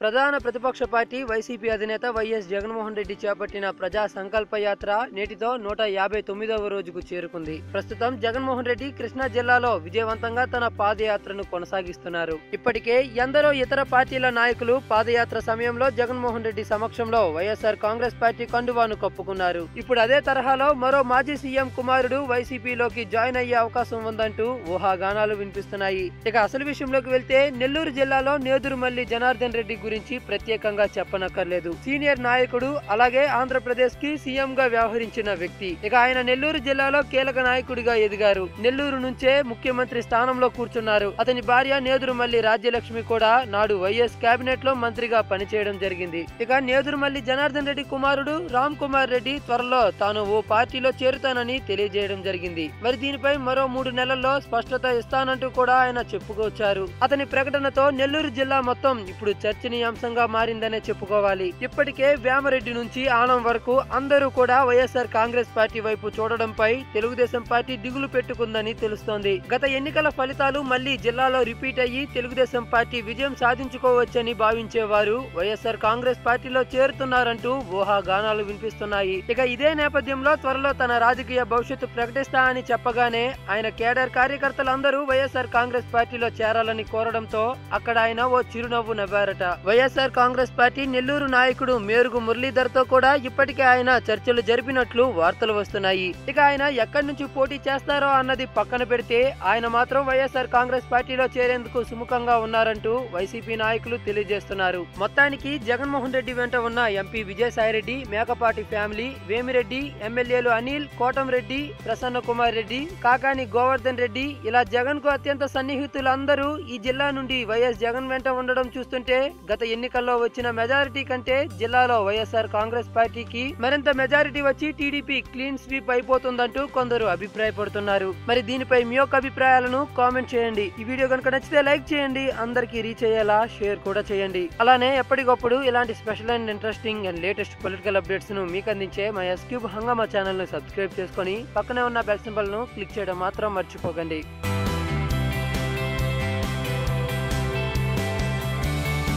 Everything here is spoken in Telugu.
ప్రధాన ప్రతిపక్ష పార్టీ వైసీపీ అధినేత వైఎస్ జగన్మోహన్ రెడ్డి చేపట్టిన ప్రజా సంకల్ప యాత్ర నేటితో నూట యాభై తొమ్మిదవ రోజుకు చేరుకుంది ప్రస్తుతం జగన్మోహన్ రెడ్డి కృష్ణా జిల్లాలో విజయవంతంగా తన పాదయాత్రను కొనసాగిస్తున్నారు ఇప్పటికే ఎందరో ఇతర పార్టీల నాయకులు పాదయాత్ర సమయంలో జగన్మోహన్ రెడ్డి సమక్షంలో వైఎస్ఆర్ కాంగ్రెస్ పార్టీ కండువాను కప్పుకున్నారు ఇప్పుడు అదే తరహాలో మరో మాజీ సీఎం కుమారుడు వైసీపీలోకి జాయిన్ అయ్యే అవకాశం ఉందంటూ ఊహాగానాలు వినిపిస్తున్నాయి ఇక అసలు విషయంలోకి వెళ్తే నెల్లూరు జిల్లాలో నేదురుమల్లి జనార్దన్ రెడ్డి గురించి ప్రత్యేకంగా చెప్పనక్కర్లేదు సీనియర్ నాయకుడు అలాగే ఆంధ్రప్రదేశ్ కి సీఎం గా వ్యవహరించిన వ్యక్తి ఇక ఆయన నెల్లూరు జిల్లాలో కీలక నాయకుడిగా ఎదిగారు నెల్లూరు నుంచే ముఖ్యమంత్రి స్థానంలో కూర్చున్నారు అతని భార్య నేదురుమల్లి రాజ్యలక్ష్మి కూడా నాడు వైఎస్ కేబినెట్ లో మంత్రిగా పనిచేయడం జరిగింది ఇక నేదురుమల్లి జనార్దన్ రెడ్డి కుమారుడు రామ్ కుమార్ రెడ్డి త్వరలో తాను ఓ పార్టీలో చేరుతానని తెలియజేయడం జరిగింది మరి దీనిపై మరో మూడు నెలల్లో స్పష్టత ఇస్తానంటూ కూడా ఆయన చెప్పుకొచ్చారు అతని ప్రకటనతో నెల్లూరు జిల్లా మొత్తం ఇప్పుడు చర్చనీయాంశంగా మారిందనే చెప్పుకోవాలి ఇప్పటికే వేమరెడ్డి నుంచి ఆనం వరకు అందరూ కూడా వైఎస్ఆర్ కాంగ్రెస్ పార్టీ వైపు చూడడంపై తెలుగుదేశం పార్టీ దిగులు పెట్టుకుందని తెలుస్తోంది గత ఎన్నికల ఫలితాలు మళ్లీ జిల్లాలో రిపీట్ అయ్యి తెలుగుదేశం పార్టీ విజయం సాధించుకోవచ్చని భావించేవారు వైఎస్ఆర్ కాంగ్రెస్ పార్టీలో చేరుతున్నారంటూ ఊహాగానాలు వినిపిస్తున్నాయి ఇక ఇదే నేపథ్యంలో త్వరలో తన రాజకీయ భవిష్యత్తు ప్రకటిస్తా అని చెప్పగానే ఆయన కేడర్ కార్యకర్తలందరూ వైఎస్ఆర్ కాంగ్రెస్ పార్టీలో చేరాలని కోరడంతో అక్కడ ఆయన ఓ చిరునవ్వు నవ్వారట వైఎస్ఆర్ కాంగ్రెస్ పార్టీ నెల్లూరు నాయకుడు మేరుగు మురళీధర్ తో కూడా ఇప్పటికే ఆయన చర్చలు జరిపినట్లు వార్తలు వస్తున్నాయి ఇక ఆయన ఎక్కడి నుంచి పోటీ చేస్తారో అన్నది పక్కన పెడితే ఆయన మాత్రం వైఎస్ఆర్ కాంగ్రెస్ పార్టీలో చేరేందుకు సుముఖంగా ఉన్నారంటూ వైసీపీ నాయకులు తెలియజేస్తున్నారు మొత్తానికి జగన్మోహన్ రెడ్డి వెంట ఉన్న ఎంపీ విజయసాయిరెడ్డి మేకపాటి ఫ్యామిలీ వేమిరెడ్డి ఎమ్మెల్యేలు అనిల్ కోటంరెడ్డి ప్రసన్న కుమార్ రెడ్డి కాకాని గోవర్ధన్ రెడ్డి ఇలా జగన్ కు అత్యంత సన్నిహితులందరూ ఈ జిల్లా నుండి వైఎస్ జగన్ వెంట ఉండడం చూస్తుంటే గత ఎన్నికల్లో వచ్చిన మెజారిటీ కంటే జిల్లాలో వైఎస్ఆర్ కాంగ్రెస్ పార్టీకి మరింత మెజారిటీ వచ్చి టీడీపీ క్లీన్ స్వీప్ అయిపోతుందంటూ కొందరు అభిప్రాయపడుతున్నారు మరి దీనిపై మీ యొక్క అభిప్రాయాలను కామెంట్ చేయండి ఈ వీడియో కనుక నచ్చితే లైక్ చేయండి అందరికీ రీచ్ అయ్యేలా షేర్ కూడా చేయండి అలానే ఎప్పటికప్పుడు ఇలాంటి special and interesting and latest political updates ను మీకు అందించే మా ఎస్క్యూబ్ హంగామా ఛానల్ ను సబ్స్క్రైబ్ చేసుకొని పక్కనే ఉన్న బెల్ సింబల్ ను క్లిక్ చేయడం మాత్రం మర్చిపోకండి